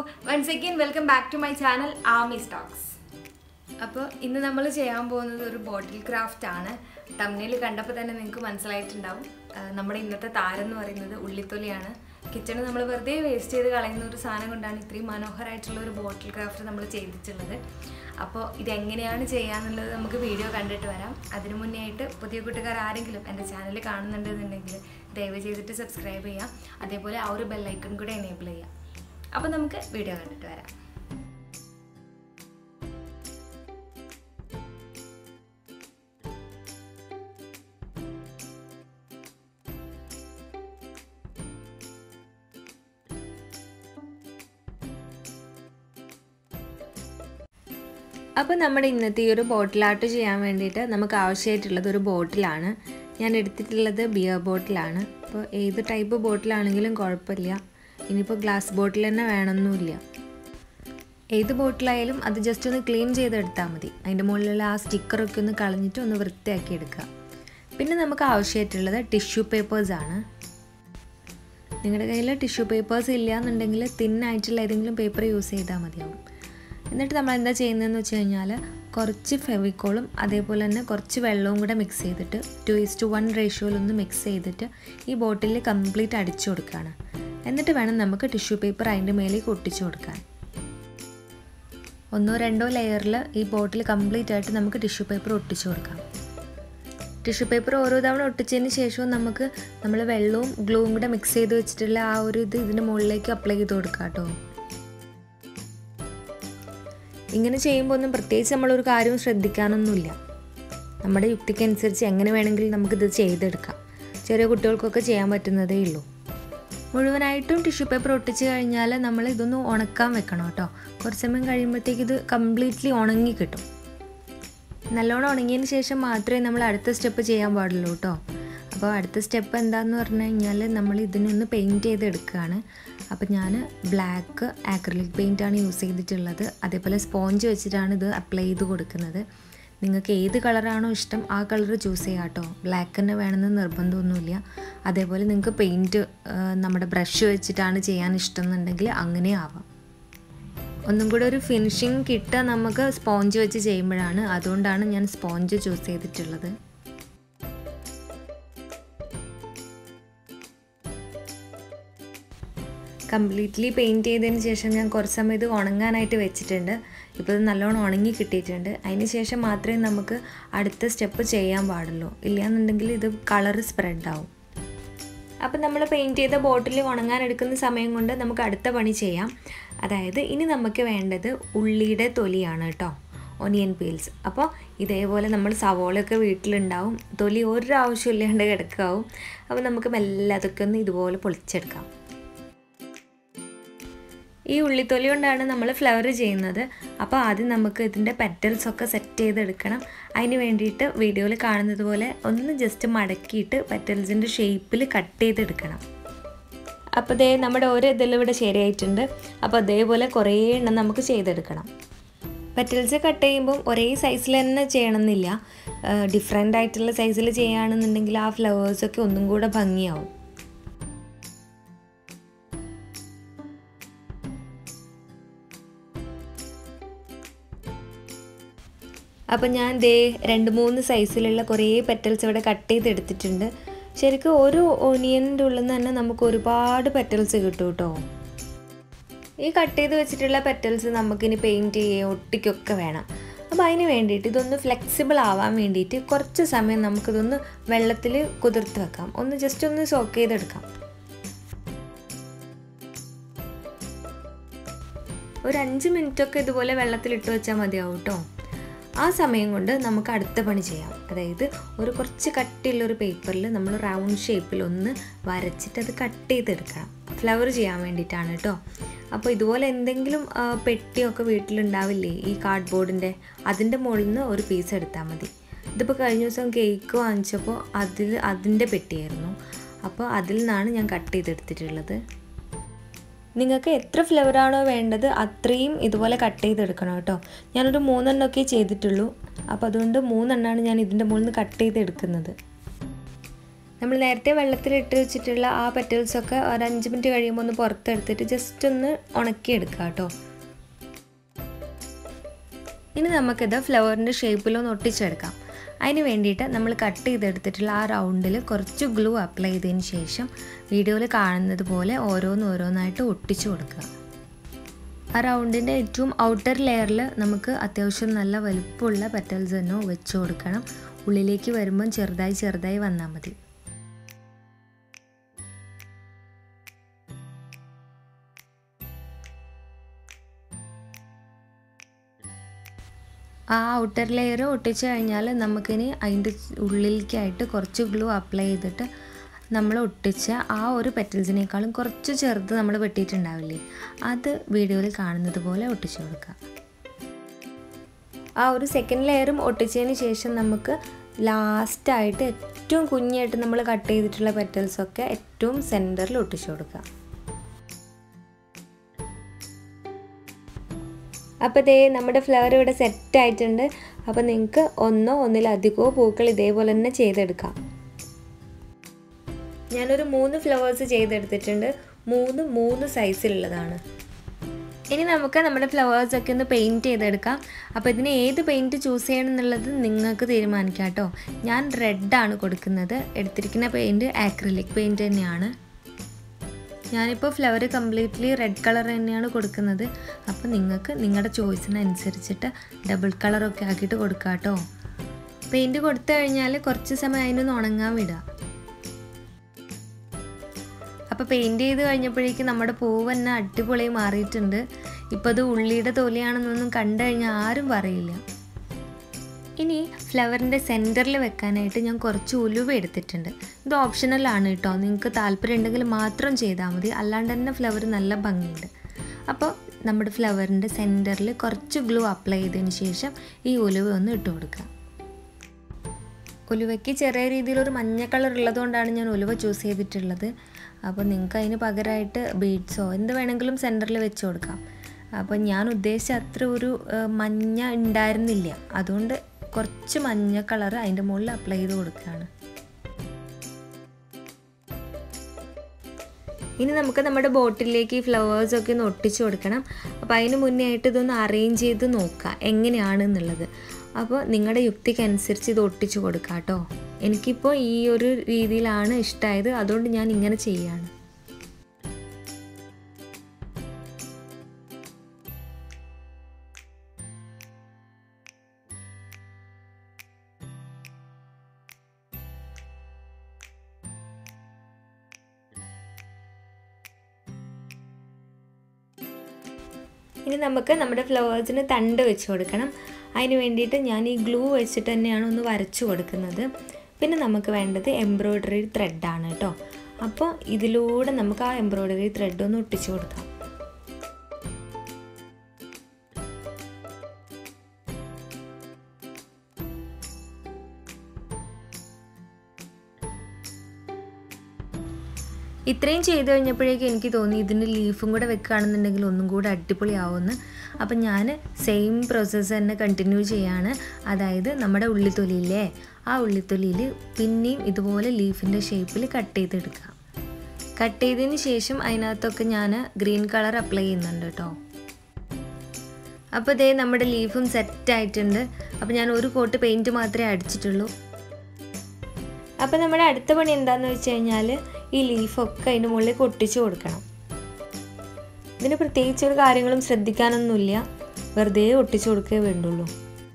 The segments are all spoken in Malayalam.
once again welcome back to my channel Aami Stokes അപ്പോൾ ഇന്ന് നമ്മൾ ചെയ്യാൻ പോകുന്നത് ഒരു ബോട്ടിൽ ക്രാഫ്റ്റ് ആണ് തമ്മിൽ കണ്ടപ്പോൾ തന്നെ നിങ്ങൾക്ക് മനസ്സിലായിട്ടുണ്ടാവും ആ, നമ്മുടെ ഇന്നത്തെ താരം എന്ന് പറയുന്നത് ഉള്ളിത്തൊലിയാണ് കിച്ചണിൽ നമ്മൾ വെറുതെ വേസ്റ്റ് ചെയ്ത് കളയുന്ന ഒരു സാധനം കൊണ്ടാണ് ഇത്രയും മനോഹരമായിട്ടുള്ള ഒരു ബോട്ടിൽ ക്രാഫ്റ്റ് നമ്മൾ ചെയ്തിട്ടുള്ളത് അപ്പോൾ ഇതെങ്ങനെയാണ് ചെയ്യാന്നുള്ളത് നമുക്ക് വീഡിയോ കണ്ടിട്ട് വരാം അതിനു മുന്നേ ആയിട്ട് പുതിയ കൂട്ടുകാർ ആരെങ്കിലും എൻ്റെ ചാനൽ കാണുന്നുണ്ടെന്നുണ്ടെങ്കിൽ ദയവ് ചെയ്തിട്ട് സബ്സ്ക്രൈബ് ചെയ്യാം അതേപോലെ ആ ഒരു ബെല്ലൈക്കൺ കൂടെ എനേബിൾ ചെയ്യാം അപ്പോൾ നമുക്ക് വീഡിയോ കണ്ടിട്ട് വരാം അപ്പോൾ നമ്മുടെ ഇന്നത്തെ ഈ ഒരു ബോട്ടിൽ ആർട്ട് ചെയ്യാൻ വേണ്ടിയിട്ട് നമുക്ക് ആവശ്യമായിട്ടുള്ളത് ഒരു ബോട്ടിലാണ് ഞാൻ എടുത്തിട്ടുള്ളത് ബിയർ ബോട്ടിലാണ് അപ്പോൾ ഏത് ടൈപ്പ് ബോട്ടിലാണെങ്കിലും കുഴപ്പമില്ല ഇനിയിപ്പോൾ ഗ്ലാസ് ബോട്ടിൽ തന്നെ വേണമെന്നില്ല ഏത് ബോട്ടിലായാലും അത് ജസ്റ്റ് ഒന്ന് ക്ലീൻ ചെയ്തെടുത്താൽ മതി അതിൻ്റെ മുകളിലുള്ള ആ സ്റ്റിക്കറൊക്കെ ഒന്ന് കളഞ്ഞിട്ട് ഒന്ന് വൃത്തിയാക്കി എടുക്കുക പിന്നെ നമുക്ക് ആവശ്യമായിട്ടുള്ളത് ടിഷ്യൂ പേപ്പേഴ്സാണ് നിങ്ങളുടെ കയ്യിൽ ടിഷ്യൂ പേപ്പേഴ്സ് ഇല്ല എന്നുണ്ടെങ്കിൽ തിന്നായിട്ടുള്ള ഏതെങ്കിലും പേപ്പർ യൂസ് ചെയ്താൽ മതിയാവും എന്നിട്ട് നമ്മൾ എന്താ ചെയ്യുന്നതെന്ന് വെച്ച് കഴിഞ്ഞാൽ കുറച്ച് ഫെവിക്കോളും അതേപോലെ തന്നെ കുറച്ച് വെള്ളവും കൂടെ മിക്സ് ചെയ്തിട്ട് ടു ഈസ് ടു വൺ റേഷ്യോയിലൊന്ന് മിക്സ് ചെയ്തിട്ട് ഈ ബോട്ടിലിൽ കംപ്ലീറ്റ് അടിച്ചു കൊടുക്കുകയാണ് എന്നിട്ട് വേണം നമുക്ക് ടിഷ്യൂ പേപ്പർ അതിൻ്റെ മേലേക്ക് ഒട്ടിച്ചു കൊടുക്കാൻ ഒന്നോ രണ്ടോ ലെയറിൽ ഈ ബോട്ടിൽ കംപ്ലീറ്റ് ആയിട്ട് നമുക്ക് ടിഷ്യൂ പേപ്പർ ഒട്ടിച്ചു കൊടുക്കാം ടിഷ്യൂ പേപ്പർ ഓരോ തവണ ഒട്ടിച്ചതിന് ശേഷവും നമുക്ക് നമ്മൾ വെള്ളവും ഗ്ലൂവും കൂടെ മിക്സ് ചെയ്ത് വെച്ചിട്ടുള്ള ആ ഒരു ഇത് ഇതിൻ്റെ മുകളിലേക്ക് അപ്ലൈ ചെയ്ത് കൊടുക്കാം കേട്ടോ ഇങ്ങനെ ചെയ്യുമ്പോൾ ഒന്നും പ്രത്യേകിച്ച് നമ്മളൊരു കാര്യവും ശ്രദ്ധിക്കാനൊന്നുമില്ല നമ്മുടെ യുക്തിക്കനുസരിച്ച് എങ്ങനെ വേണമെങ്കിലും നമുക്കിത് ചെയ്തെടുക്കാം ചെറിയ കുട്ടികൾക്കൊക്കെ ചെയ്യാൻ പറ്റുന്നതേ ഉള്ളൂ മുഴുവനായിട്ടും ടിഷ്യൂ പേപ്പർ ഒട്ടിച്ച് കഴിഞ്ഞാൽ നമ്മൾ ഇതൊന്ന് ഉണക്കാൻ വെക്കണം കേട്ടോ കുറച്ച് സമയം കഴിയുമ്പോഴത്തേക്ക് ഇത് കംപ്ലീറ്റ്ലി ഉണങ്ങി കിട്ടും നല്ലോണം ഉണങ്ങിയതിന് ശേഷം മാത്രമേ നമ്മൾ അടുത്ത സ്റ്റെപ്പ് ചെയ്യാൻ പാടുള്ളൂ കേട്ടോ അപ്പോൾ അടുത്ത സ്റ്റെപ്പ് എന്താണെന്ന് പറഞ്ഞു കഴിഞ്ഞാൽ നമ്മൾ ഇതിനൊന്ന് പെയിൻറ്റ് ചെയ്തെടുക്കുകയാണ് അപ്പോൾ ഞാൻ ബ്ലാക്ക് ആക്രിലിക് പെയിൻ്റാണ് യൂസ് ചെയ്തിട്ടുള്ളത് അതേപോലെ സ്പോഞ്ച് വെച്ചിട്ടാണ് ഇത് അപ്ലൈ ചെയ്ത് കൊടുക്കുന്നത് നിങ്ങൾക്ക് ഏത് കളറാണോ ഇഷ്ടം ആ കളർ ചൂസ് ചെയ്യാം കേട്ടോ ബ്ലാക്ക് തന്നെ വേണമെന്ന് നിർബന്ധമൊന്നുമില്ല അതേപോലെ നിങ്ങൾക്ക് പെയിൻറ്റ് നമ്മുടെ ബ്രഷ് വെച്ചിട്ടാണ് ചെയ്യാൻ ഇഷ്ടം എന്നുണ്ടെങ്കിൽ അങ്ങനെ ആവാം ഒന്നും കൂടെ ഒരു ഫിനിഷിങ് കിട്ടുക നമുക്ക് സ്പോഞ്ച് വെച്ച് ചെയ്യുമ്പോഴാണ് അതുകൊണ്ടാണ് ഞാൻ സ്പോഞ്ച് ചൂസ് ചെയ്തിട്ടുള്ളത് കംപ്ലീറ്റ്ലി പെയിൻറ്റ് ചെയ്തതിന് ശേഷം ഞാൻ കുറച്ച് സമയം ഇത് ഉണങ്ങാനായിട്ട് വെച്ചിട്ടുണ്ട് ഇപ്പോൾ ഇത് നല്ലോണം ഉണങ്ങി കിട്ടിയിട്ടുണ്ട് അതിന് ശേഷം മാത്രമേ നമുക്ക് അടുത്ത സ്റ്റെപ്പ് ചെയ്യാൻ പാടുള്ളൂ ഇല്ലയെന്നുണ്ടെങ്കിൽ ഇത് കളർ സ്പ്രെഡ് ആവും അപ്പം നമ്മൾ പെയിൻറ്റ് ചെയ്ത ബോട്ടിൽ ഉണങ്ങാൻ എടുക്കുന്ന സമയം കൊണ്ട് നമുക്ക് അടുത്ത പണി ചെയ്യാം അതായത് ഇനി നമുക്ക് വേണ്ടത് ഉള്ളിയുടെ തൊലിയാണ് കേട്ടോ ഒനിയൻ പീൽസ് അപ്പോൾ ഇതേപോലെ നമ്മൾ സവോളയൊക്കെ വീട്ടിലുണ്ടാവും തൊലി ഒരു ആവശ്യമില്ലാണ്ട് കിടക്കാവും അപ്പോൾ നമുക്ക് മെല്ലെ അതൊക്കെ ഒന്ന് ഇതുപോലെ പൊളിച്ചെടുക്കാം ഈ ഉള്ളിത്തൊലി കൊണ്ടാണ് നമ്മൾ ഫ്ലവർ ചെയ്യുന്നത് അപ്പോൾ ആദ്യം നമുക്ക് ഇതിൻ്റെ പെറ്റൽസ് ഒക്കെ സെറ്റ് ചെയ്തെടുക്കണം അതിന് വേണ്ടിയിട്ട് വീഡിയോയിൽ കാണുന്നത് പോലെ ഒന്ന് ജസ്റ്റ് മടക്കിയിട്ട് പെറ്റൽസിൻ്റെ ഷേപ്പിൽ കട്ട് ചെയ്തെടുക്കണം അപ്പോൾ ദേ നമ്മുടെ ഓരോ ഇതിലും ഇവിടെ ശരിയായിട്ടുണ്ട് അപ്പോൾ അതേപോലെ കുറേ എണ്ണം നമുക്ക് ചെയ്തെടുക്കണം പെറ്റൽസ് കട്ട് ചെയ്യുമ്പം ഒരേ സൈസിൽ തന്നെ ചെയ്യണമെന്നില്ല ഡിഫറെൻ്റ് ആയിട്ടുള്ള സൈസിൽ ചെയ്യുകയാണെന്നുണ്ടെങ്കിൽ ആ ഫ്ലവേഴ്സൊക്കെ ഒന്നും കൂടെ ഭംഗിയാവും അപ്പം ഞാൻ ദേ രണ്ട് മൂന്ന് സൈസിലുള്ള കുറേ പെറ്റൽസ് ഇവിടെ കട്ട് ചെയ്തെടുത്തിട്ടുണ്ട് ശരിക്കും ഒരു ഓനിയൻ്റെ ഉള്ളിൽ നിന്ന് തന്നെ നമുക്ക് ഒരുപാട് പെറ്റൽസ് കിട്ടും കേട്ടോ ഈ കട്ട് ചെയ്ത് വെച്ചിട്ടുള്ള പെറ്റൽസ് നമുക്കിനി പെയിൻറ്റ് ചെയ്യുകയോ ഒട്ടിക്കൊക്കെ വേണം അപ്പോൾ അതിന് വേണ്ടിയിട്ട് ഇതൊന്ന് ഫ്ലെക്സിബിൾ ആവാൻ വേണ്ടിയിട്ട് കുറച്ച് സമയം നമുക്കിതൊന്ന് വെള്ളത്തിൽ കുതിർത്ത് വെക്കാം ഒന്ന് ജസ്റ്റ് ഒന്ന് സോക്ക് ചെയ്തെടുക്കാം ഒരു അഞ്ച് മിനിറ്റൊക്കെ ഇതുപോലെ വെള്ളത്തിലിട്ട് വെച്ചാൽ മതിയാവും കേട്ടോ ആ സമയം കൊണ്ട് നമുക്ക് അടുത്ത പണി ചെയ്യാം അതായത് ഒരു കുറച്ച് കട്ടിയുള്ളൊരു പേപ്പറിൽ നമ്മൾ റൗണ്ട് ഷേപ്പിൽ ഒന്ന് വരച്ചിട്ട് അത് കട്ട് ചെയ്തെടുക്കണം ഫ്ലവർ ചെയ്യാൻ വേണ്ടിയിട്ടാണ് കേട്ടോ അപ്പോൾ ഇതുപോലെ എന്തെങ്കിലും ആ, പെട്ടിയൊക്കെ വീട്ടിലുണ്ടാവില്ലേ ഈ കാർഡ്ബോർഡിൻ്റെ അതിൻ്റെ മുകളിൽ നിന്ന് ഒരു പീസ് എടുത്താൽ മതി ഇതിപ്പോൾ കഴിഞ്ഞ ദിവസം കേക്ക് വാങ്ങിച്ചപ്പോൾ അതിൽ അതിൻ്റെ പെട്ടിയായിരുന്നു അപ്പോൾ അതിൽ നിന്നാണ് ഞാൻ കട്ട് ചെയ്തെടുത്തിട്ടുള്ളത് നിങ്ങൾക്ക് എത്ര ഫ്ലേവറാണോ വേണ്ടത് അത്രയും ഇതുപോലെ കട്ട് ചെയ്തെടുക്കണം കേട്ടോ ഞാനൊരു മൂന്നെണ്ണമൊക്കെ ചെയ്തിട്ടുള്ളൂ അപ്പോൾ അതുകൊണ്ട് മൂന്നെണ്ണമാണ് ഞാൻ ഇതിൻ്റെ മുകളിൽ നിന്ന് കട്ട് ചെയ്തെടുക്കുന്നത് നമ്മൾ നേരത്തെ വെള്ളത്തിലിട്ട് വെച്ചിട്ടുള്ള ആ പെറ്റൽസൊക്കെ ഒരു അഞ്ച് മിനിറ്റ് കഴിയുമ്പോൾ ഒന്ന് പുറത്തെടുത്തിട്ട് ജസ്റ്റ് ഒന്ന് ഉണക്കിയെടുക്കുക കേട്ടോ ഇനി നമുക്കിത് ഫ്ലവറിൻ്റെ ഷേപ്പിലൊന്ന് ഒട്ടിച്ചെടുക്കാം അതിന് വേണ്ടിയിട്ട് നമ്മൾ കട്ട് ചെയ്തെടുത്തിട്ടുള്ള ആ റൗണ്ടിൽ കുറച്ച് ഗ്ലൂ അപ്ലൈ ചെയ്തതിന് ശേഷം വീഡിയോയിൽ കാണുന്നത് പോലെ ഓരോന്ന് ഓരോന്നായിട്ട് ഒട്ടിച്ചു കൊടുക്കുക ആ റൗണ്ടിൻ്റെ ഏറ്റവും ഔട്ടർ ലെയറിൽ നമുക്ക് അത്യാവശ്യം നല്ല വലുപ്പമുള്ള പെറ്റൽസ് തന്നെ വെച്ച് കൊടുക്കണം ഉള്ളിലേക്ക് വരുമ്പം ചെറുതായി ചെറുതായി വന്നാൽ മതി ആ ഔട്ടർ ലെയർ ഒട്ടിച്ച് കഴിഞ്ഞാൽ നമുക്കിനി അതിൻ്റെ ഉള്ളിലേക്കായിട്ട് കുറച്ച് ഗ്ലൂ അപ്ലൈ ചെയ്തിട്ട് നമ്മൾ ഒട്ടിച്ച ആ ഒരു പെറ്റൽസിനേക്കാളും കുറച്ച് ചെറുത് നമ്മൾ വെട്ടിയിട്ടുണ്ടാവില്ലേ അത് വീഡിയോയിൽ കാണുന്നത് പോലെ ഒട്ടിച്ചു കൊടുക്കുക ആ ഒരു സെക്കൻഡ് ലെയറും ഒട്ടിച്ചതിന് ശേഷം നമുക്ക് ലാസ്റ്റായിട്ട് ഏറ്റവും കുഞ്ഞായിട്ട് നമ്മൾ കട്ട് ചെയ്തിട്ടുള്ള പെറ്റൽസൊക്കെ ഏറ്റവും സെൻറ്ററിൽ ഒട്ടിച്ചു കൊടുക്കുക അപ്പോൾ ദേ നമ്മുടെ ഫ്ലവർ ഇവിടെ സെറ്റ് ആയിട്ടുണ്ട് അപ്പോൾ നിങ്ങൾക്ക് ഒന്നോ ഒന്നിലധികമോ പൂക്കൾ ഇതേപോലെ തന്നെ ചെയ്തെടുക്കാം ഞാനൊരു മൂന്ന് ഫ്ലവേഴ്സ് ചെയ്തെടുത്തിട്ടുണ്ട് മൂന്ന് മൂന്ന് സൈസിലുള്ളതാണ് ഇനി നമുക്ക് നമ്മുടെ ഫ്ലവേഴ്സൊക്കെ ഒന്ന് പെയിൻറ്റ് ചെയ്തെടുക്കാം അപ്പോൾ ഇതിന് ഏത് പെയിൻറ്റ് ചൂസ് ചെയ്യണം എന്നുള്ളത് നിങ്ങൾക്ക് തീരുമാനിക്കാം കേട്ടോ ഞാൻ റെഡാണ് കൊടുക്കുന്നത് എടുത്തിരിക്കുന്ന പെയിൻറ്റ് ആക്രിലിക് പെയിൻറ്റ് തന്നെയാണ് ഞാനിപ്പോൾ ഫ്ലവർ കംപ്ലീറ്റ്ലി റെഡ് കളർ തന്നെയാണ് കൊടുക്കുന്നത് അപ്പോൾ നിങ്ങൾക്ക് നിങ്ങളുടെ ചോയ്സിനനുസരിച്ചിട്ട് ഡബിൾ കളറൊക്കെ ആക്കിയിട്ട് കൊടുക്കാം കേട്ടോ പെയിൻറ്റ് കൊടുത്തു കഴിഞ്ഞാൽ കുറച്ച് സമയം അതിനൊന്ന് ഉണങ്ങാൻ വിടുക അപ്പോൾ പെയിൻറ്റ് ചെയ്ത് കഴിഞ്ഞപ്പോഴേക്കും നമ്മുടെ പൂവ് തന്നെ അടിപൊളി മാറിയിട്ടുണ്ട് ഇപ്പോൾ അത് ഉള്ളിയുടെ തൊലിയാണെന്നൊന്നും കണ്ടു കഴിഞ്ഞാൽ ആരും പറയില്ല ഇനി ഫ്ലവറിൻ്റെ സെൻറ്ററിൽ വെക്കാനായിട്ട് ഞാൻ കുറച്ച് ഉലുവ എടുത്തിട്ടുണ്ട് ഇത് ഓപ്ഷണലാണ് കേട്ടോ നിങ്ങൾക്ക് താല്പര്യം ഉണ്ടെങ്കിൽ മാത്രം ചെയ്താൽ മതി അല്ലാണ്ട് തന്നെ ഫ്ലവർ നല്ല ഭംഗിയുണ്ട് അപ്പോൾ നമ്മുടെ ഫ്ലവറിൻ്റെ സെൻറ്ററിൽ കുറച്ച് ഗ്ലൂ അപ്ലൈ ചെയ്തതിന് ശേഷം ഈ ഉലുവ ഒന്ന് ഇട്ട് കൊടുക്കുക ഉലുവയ്ക്ക് ചെറിയ രീതിയിലൊരു മഞ്ഞ കളർ ഉള്ളതുകൊണ്ടാണ് ഞാൻ ഉലുവ ചൂസ് ചെയ്തിട്ടുള്ളത് അപ്പോൾ നിങ്ങൾക്ക് അതിന് പകരമായിട്ട് ബീഡ്സോ എന്ത് വേണമെങ്കിലും സെൻറ്ററിൽ വെച്ച് കൊടുക്കാം അപ്പോൾ ഞാൻ ഉദ്ദേശിച്ച അത്ര ഒരു മഞ്ഞ ഉണ്ടായിരുന്നില്ല അതുകൊണ്ട് കുറച്ച് മഞ്ഞ കളർ അതിൻ്റെ മുകളിൽ അപ്ലൈ ചെയ്ത് കൊടുക്കുകയാണ് ഇനി നമുക്ക് നമ്മുടെ ബോട്ടിലേക്ക് ഈ ഫ്ലവേഴ്സൊക്കെ ഒന്ന് ഒട്ടിച്ചു കൊടുക്കണം അപ്പോൾ അതിന് മുന്നേ ആയിട്ട് ഇതൊന്ന് അറേഞ്ച് ചെയ്ത് നോക്കുക എങ്ങനെയാണെന്നുള്ളത് അപ്പോൾ നിങ്ങളുടെ യുക്തിക്കനുസരിച്ച് ഇത് ഒട്ടിച്ചു കൊടുക്കുക കേട്ടോ എനിക്കിപ്പോൾ ഈ ഒരു രീതിയിലാണ് ഇഷ്ടമായത് അതുകൊണ്ട് ഞാൻ ഇങ്ങനെ ചെയ്യാണ് ഇനി നമുക്ക് നമ്മുടെ ഫ്ലവേഴ്സിന് തണ്ട് വെച്ച് കൊടുക്കണം അതിന് വേണ്ടിയിട്ട് ഞാൻ ഈ ഗ്ലൂ വെച്ചിട്ട് തന്നെയാണ് ഒന്ന് വരച്ചു കൊടുക്കുന്നത് പിന്നെ നമുക്ക് വേണ്ടത് എംബ്രോയ്ഡറി ത്രെഡാണ് കേട്ടോ അപ്പോൾ ഇതിലൂടെ നമുക്ക് ആ എംബ്രോയ്ഡറി ത്രെഡ് ഒന്ന് ഒട്ടിച്ചു കൊടുക്കാം ഇത്രയും ചെയ്ത് കഴിഞ്ഞപ്പോഴേക്കും എനിക്ക് തോന്നി ഇതിൻ്റെ ലീഫും കൂടെ വെക്കുകയാണെന്നുണ്ടെങ്കിൽ ഒന്നും കൂടെ അടിപൊളിയാവുമെന്ന് അപ്പം ഞാൻ സെയിം പ്രോസസ്സ് തന്നെ കണ്ടിന്യൂ ചെയ്യാണ് അതായത് നമ്മുടെ ഉള്ളിത്തൊലിയില്ലേ ആ ഉള്ളിത്തൊലിയിൽ പിന്നെയും ഇതുപോലെ ലീഫിൻ്റെ ഷേപ്പിൽ കട്ട് ചെയ്തെടുക്കുക കട്ട് ചെയ്തതിന് ശേഷം അതിനകത്തൊക്കെ ഞാൻ ഗ്രീൻ കളർ അപ്ലൈ ചെയ്യുന്നുണ്ട് കേട്ടോ അപ്പോൾ ഇതേ നമ്മുടെ ലീഫും സെറ്റ് ആയിട്ടുണ്ട് അപ്പോൾ ഞാൻ ഒരു കോട്ട് പെയിൻറ്റ് മാത്രമേ അടിച്ചിട്ടുള്ളൂ അപ്പോൾ നമ്മുടെ അടുത്ത പണി എന്താണെന്ന് വെച്ച് കഴിഞ്ഞാൽ ഈ ലീഫൊക്കെ അതിൻ്റെ മുകളിൽ ഒട്ടിച്ചു കൊടുക്കണം ഇതിന് പ്രത്യേകിച്ച് ഒരു കാര്യങ്ങളും ശ്രദ്ധിക്കാനൊന്നുമില്ല വെറുതെ ഒട്ടിച്ചു കൊടുക്കേ വേണ്ടുള്ളൂ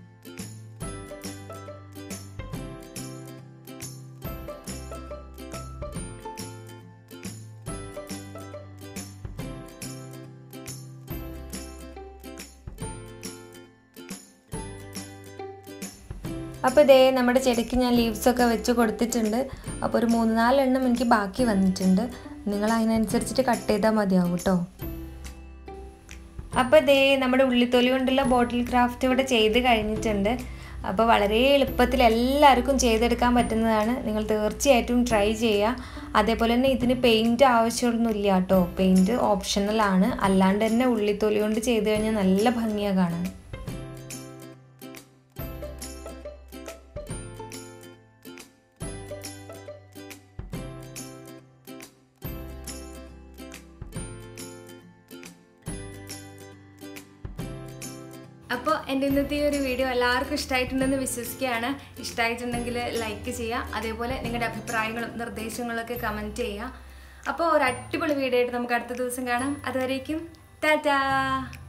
അപ്പോൾ ഇതേ നമ്മുടെ ചെടിക്ക് ഞാൻ ലീവ്സൊക്കെ വെച്ച് കൊടുത്തിട്ടുണ്ട് അപ്പോൾ ഒരു മൂന്ന് നാലെണ്ണം എനിക്ക് ബാക്കി വന്നിട്ടുണ്ട് നിങ്ങൾ അതിനനുസരിച്ചിട്ട് കട്ട് ചെയ്താൽ മതിയാവും കേട്ടോ അപ്പോൾ ഇതേ നമ്മുടെ ഉള്ളിത്തൊലി കൊണ്ടുള്ള ബോട്ടിൽ ക്രാഫ്റ്റ് ഇവിടെ ചെയ്ത് കഴിഞ്ഞിട്ടുണ്ട് അപ്പോൾ വളരെ എളുപ്പത്തിൽ എല്ലാവർക്കും ചെയ്തെടുക്കാൻ പറ്റുന്നതാണ് നിങ്ങൾ തീർച്ചയായിട്ടും ട്രൈ ചെയ്യുക അതേപോലെ തന്നെ ഇതിന് പെയിൻറ്റ് ആവശ്യമൊന്നുമില്ല കേട്ടോ പെയിൻറ്റ് ഓപ്ഷണലാണ് അല്ലാണ്ട് തന്നെ ഉള്ളിത്തൊലി കൊണ്ട് ചെയ്ത് കഴിഞ്ഞാൽ നല്ല ഭംഗിയാണ് കാണാൻ അപ്പോൾ എൻ്റെ ഇന്നത്തെ ഈ ഒരു വീഡിയോ എല്ലാവർക്കും ഇഷ്ടമായിട്ടുണ്ടെന്ന് വിശ്വസിക്കുകയാണ് ഇഷ്ടമായിട്ടുണ്ടെങ്കിൽ ലൈക്ക് ചെയ്യുക അതേപോലെ നിങ്ങളുടെ അഭിപ്രായങ്ങളും നിർദ്ദേശങ്ങളൊക്കെ കമൻറ്റ് ചെയ്യുക അപ്പോൾ ഒരു അടിപൊളി വീഡിയോ ആയിട്ട് നമുക്ക് അടുത്ത ദിവസം കാണാം അതുവരേക്കും ടാറ്റാ